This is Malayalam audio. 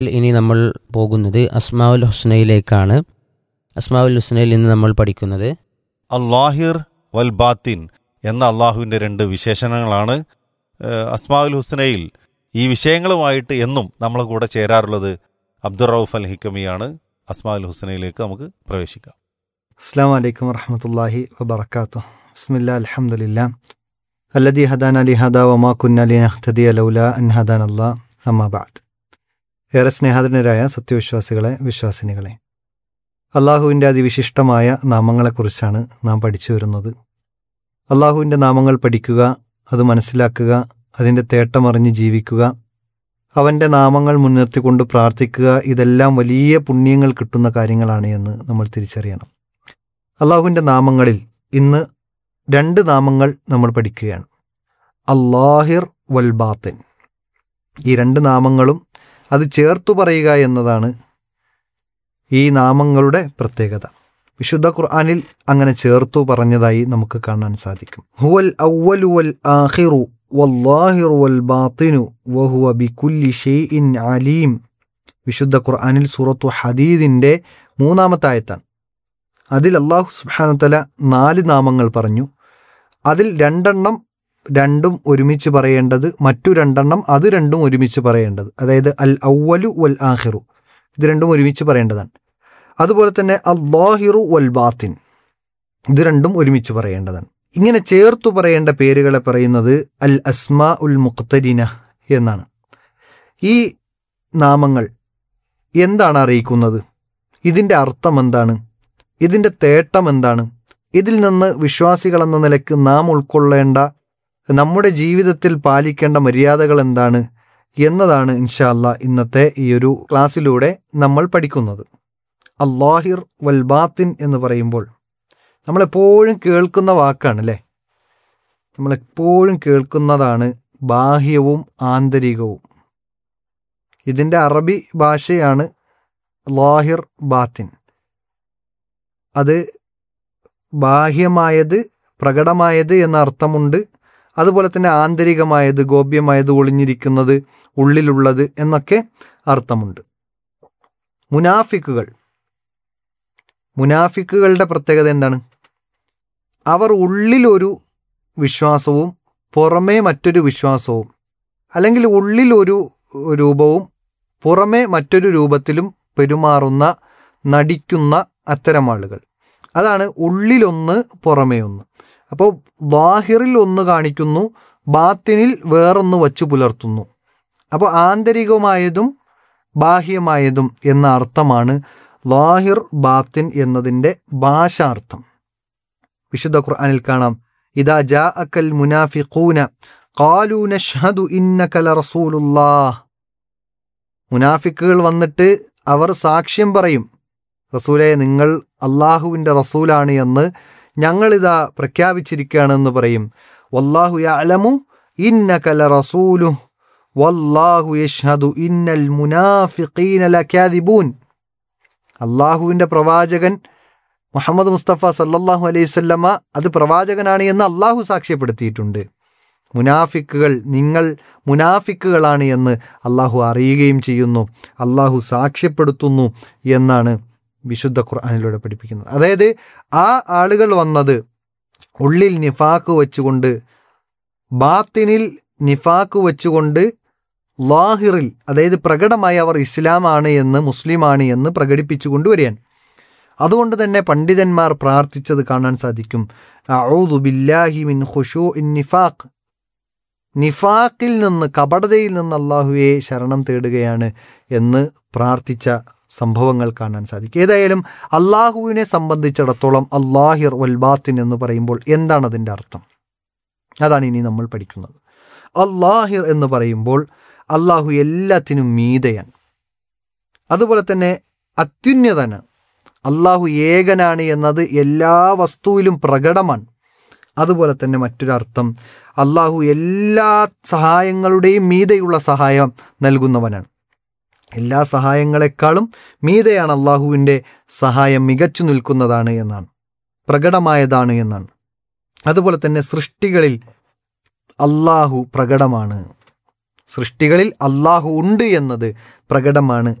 ഇനി നമ്മൾ പോകുന്നത് അസ്മാവുൽ ഹുസ്നയിലേക്കാണ് അസ്മാവുൽ ഹുസ്നയിൽ ഇന്ന് നമ്മൾ പഠിക്കുന്നത് അള്ളാഹിർ വൽ ബാത്തിൻ എന്ന അള്ളാഹുവിൻ്റെ രണ്ട് വിശേഷണങ്ങളാണ് ഏഹ്, അസ്മാഉൽ ഹുസ്നയിൽ ഈ വിഷയങ്ങളുമായിട്ട് എന്നും നമ്മളെ കൂടെ ചേരാറുള്ളത് അബ്ദുറൌഫ് അൽ ഹിക്കമിയാണ് അസ്മാഉൽ ഹുസ്നയിലേക്ക് നമുക്ക് പ്രവേശിക്കാം അസ്സാം വലൈക്കും വറഹമത്തല്ലാഹി വബർക്കാത്തു ബിസ്മില്ലാ അൽഹംദുലില്ലാ അല്ലദി ഹദാൻ അലി ഹദ വമാ കുന്നലി നഹ്തദി ലൗല അൻ ഹദാൻ അല്ലാ അമ്മാബാദ് ഏറെ സ്നേഹാദരനരായ സത്യവിശ്വാസികളെ വിശ്വാസിനികളെ അള്ളാഹുവിൻ്റെ അതിവിശിഷ്ടമായ നാമങ്ങളെക്കുറിച്ചാണ് നാം പഠിച്ചു വരുന്നത് അള്ളാഹുവിൻ്റെ നാമങ്ങൾ പഠിക്കുക അത് മനസ്സിലാക്കുക അതിൻ്റെ തേട്ടമറിഞ്ഞ് ജീവിക്കുക അവൻ്റെ നാമങ്ങൾ മുൻനിർത്തിക്കൊണ്ട് പ്രാർത്ഥിക്കുക ഇതെല്ലാം വലിയ പുണ്യങ്ങൾ കിട്ടുന്ന കാര്യങ്ങളാണ് എന്ന് നമ്മൾ തിരിച്ചറിയണം അള്ളാഹുവിൻ്റെ നാമങ്ങളിൽ ഇന്ന് രണ്ട് നാമങ്ങൾ നമ്മൾ പഠിക്കുകയാണ് അള്ളാഹിർ വൽ ബാത്തിൻ ഈ രണ്ട് നാമങ്ങളും അത് ചേർത്തു പറയുക എന്നതാണ് ഈ നാമങ്ങളുടെ പ്രത്യേകത വിശുദ്ധ ഖുർആനിൽ അങ്ങനെ ചേർത്തു പറഞ്ഞതായി നമുക്ക് കാണാൻ സാധിക്കും ഹുവൽ അവ്വലു വൽ ആഖിറു വല്ലാഹിറു വൽ ബാത്തിനു വഹുവ ബികുല്ലി ഷെയ്ഇൻ അലീം വിശുദ്ധ ഖുർആനിൽ സൂറത്തു ഹദീദിൻ്റെ മൂന്നാമത്തെ ആയത്താണ് അതിൽ അള്ളാഹു സുബ്ഹാനഹു നാല് നാമങ്ങൾ പറഞ്ഞു അതിൽ രണ്ടെണ്ണം രണ്ടും ഒരുമിച്ച് പറയേണ്ടത് മറ്റു രണ്ടെണ്ണം അത് രണ്ടും ഒരുമിച്ച് പറയേണ്ടത് അതായത് അൽ ഔവലു വൽ ആഹിറു ഇത് രണ്ടും ഒരുമിച്ച് പറയേണ്ടതാണ് അതുപോലെ തന്നെ അള്ളാഹിറു വൽ ബാത്തിൻ ഇത് രണ്ടും ഒരുമിച്ച് പറയേണ്ടതാണ് ഇങ്ങനെ ചേർത്തു പറയേണ്ട പേരുകളെ പറയുന്നത് അൽ അസ്മാ ഉൽ മുഖ്തരിന എന്നാണ് ഈ നാമങ്ങൾ എന്താണ് അറിയിക്കുന്നത് ഇതിൻ്റെ അർത്ഥം എന്താണ് ഇതിൻ്റെ തേട്ടം എന്താണ് ഇതിൽ നിന്ന് വിശ്വാസികൾ എന്ന നിലയ്ക്ക് നാം ഉൾക്കൊള്ളേണ്ട നമ്മുടെ ജീവിതത്തിൽ പാലിക്കേണ്ട മര്യാദകൾ എന്താണ് എന്നതാണ് ഇൻഷാല്ല ഇന്നത്തെ ഈ ഒരു ക്ലാസ്സിലൂടെ നമ്മൾ പഠിക്കുന്നത് അള്ളാഹിർ വൽ ബാത്തിൻ എന്ന് പറയുമ്പോൾ നമ്മളെപ്പോഴും കേൾക്കുന്ന വാക്കാണ് അല്ലേ നമ്മളെപ്പോഴും കേൾക്കുന്നതാണ് ബാഹ്യവും ആന്തരികവും ഇതിൻ്റെ അറബി ഭാഷയാണ് ലാഹിർ ബാത്തിൻ അത് ബാഹ്യമായത് പ്രകടമായത് എന്ന അർത്ഥമുണ്ട് അതുപോലെ തന്നെ ആന്തരികമായത് ഗോപ്യമായത് ഒളിഞ്ഞിരിക്കുന്നത് ഉള്ളിലുള്ളത് എന്നൊക്കെ അർത്ഥമുണ്ട് മുനാഫിക്കുകൾ മുനാഫിക്കുകളുടെ പ്രത്യേകത എന്താണ് അവർ ഉള്ളിലൊരു വിശ്വാസവും പുറമേ മറ്റൊരു വിശ്വാസവും അല്ലെങ്കിൽ ഉള്ളിൽ ഒരു രൂപവും പുറമേ മറ്റൊരു രൂപത്തിലും പെരുമാറുന്ന നടിക്കുന്ന അത്തരം ആളുകൾ അതാണ് ഉള്ളിലൊന്ന് പുറമേ ഒന്ന് അപ്പോൾ ബാഹിറിൽ ഒന്ന് കാണിക്കുന്നു ബാത്തിനിൽ വേറൊന്ന് വച്ചു പുലർത്തുന്നു അപ്പോൾ ആന്തരികമായതും ബാഹ്യമായതും എന്ന അർത്ഥമാണ് ലാഹിർ ബാത്തിൻ എന്നതിൻ്റെ ഭാഷാർത്ഥം വിശുദ്ധ ഖുർആനിൽ കാണാം ഇതാ ജാ അക്കൽ മുനാഫിഖൂന ഖാലൂ നഷ്ഹദു ഇന്നക ലറസൂലുള്ളാഹ് മുനാഫിക്കുകൾ വന്നിട്ട് അവർ സാക്ഷ്യം പറയും റസൂലെ നിങ്ങൾ അള്ളാഹുവിൻ്റെ റസൂലാണ് എന്ന് ഞങ്ങളിതാ പ്രഖ്യാപിച്ചിരിക്കുകയാണെന്ന് പറയും വല്ലാഹു യഅലമു ഇന്നക ലറസൂലു വല്ലാഹു യഷ്ഹദു ഇന്നൽ മുനാഫിഖീന ലകാദിബൂൻ അള്ളാഹുവിൻ്റെ പ്രവാചകൻ മുഹമ്മദ് മുസ്തഫ സല്ലല്ലാഹു അലൈഹി വസല്ലമ അത് പ്രവാചകനാണ് എന്ന് അള്ളാഹു സാക്ഷ്യപ്പെടുത്തിയിട്ടുണ്ട് മുനാഫിക്കുകൾ നിങ്ങൾ മുനാഫിക്കുകളാണ് എന്ന് അള്ളാഹു അറിയുകയും ചെയ്യുന്നു അള്ളാഹു സാക്ഷ്യപ്പെടുത്തുന്നു എന്നാണ് വിശുദ്ധ ഖുർആാനിലൂടെ പഠിപ്പിക്കുന്നത് അതായത് ആ ആളുകൾ വന്നത് ഉള്ളിൽ നിഫാക്ക് വെച്ചുകൊണ്ട് ബാത്തിനിൽ നിഫാക്ക് വെച്ചുകൊണ്ട് ലാഹിറിൽ അതായത് പ്രകടമായി അവർ ഇസ്ലാമാണ് എന്ന് മുസ്ലിമാണ് എന്ന് പ്രകടിപ്പിച്ചു കൊണ്ടുവരികയാണ് അതുകൊണ്ട് തന്നെ പണ്ഡിതന്മാർ പ്രാർത്ഥിച്ചത് കാണാൻ സാധിക്കും അഊദു ബില്ലാഹി മിൻ ഖുശൂ ഇൻ നിഫാഖ് നിഫാക്കിൽ നിന്ന് കപടതയിൽ നിന്ന് അള്ളാഹുവെ ശരണം തേടുകയാണ് എന്ന് പ്രാർത്ഥിച്ച സംഭവങ്ങൾ കാണാൻ സാധിക്കും ഏതായാലും അള്ളാഹുവിനെ സംബന്ധിച്ചിടത്തോളം അള്ളാഹിർ വൽബാത്തിൻ എന്ന് പറയുമ്പോൾ എന്താണ് അതിൻ്റെ അർത്ഥം അതാണ് ഇനി നമ്മൾ പഠിക്കുന്നത് അള്ളാഹിർ എന്ന് പറയുമ്പോൾ അള്ളാഹു എല്ലാത്തിനും മീതയാണ് അതുപോലെ തന്നെ അത്യുന്നതന് അള്ളാഹു ഏകനാണ് എന്നത് എല്ലാ വസ്തുവിലും പ്രകടമാണ് അതുപോലെ തന്നെ മറ്റൊരർത്ഥം അള്ളാഹു എല്ലാ സഹായങ്ങളുടെയും മീതയുള്ള സഹായം നൽകുന്നവനാണ് എല്ലാ സഹായങ്ങളെക്കാളും മീതയാണ് അള്ളാഹുവിൻ്റെ സഹായം മികച്ചു നിൽക്കുന്നതാണ് എന്നാണ് പ്രകടമായതാണ് എന്നാണ് അതുപോലെ തന്നെ സൃഷ്ടികളിൽ അള്ളാഹു പ്രകടമാണ് സൃഷ്ടികളിൽ അള്ളാഹു ഉണ്ട് എന്നത് പ്രകടമാണ്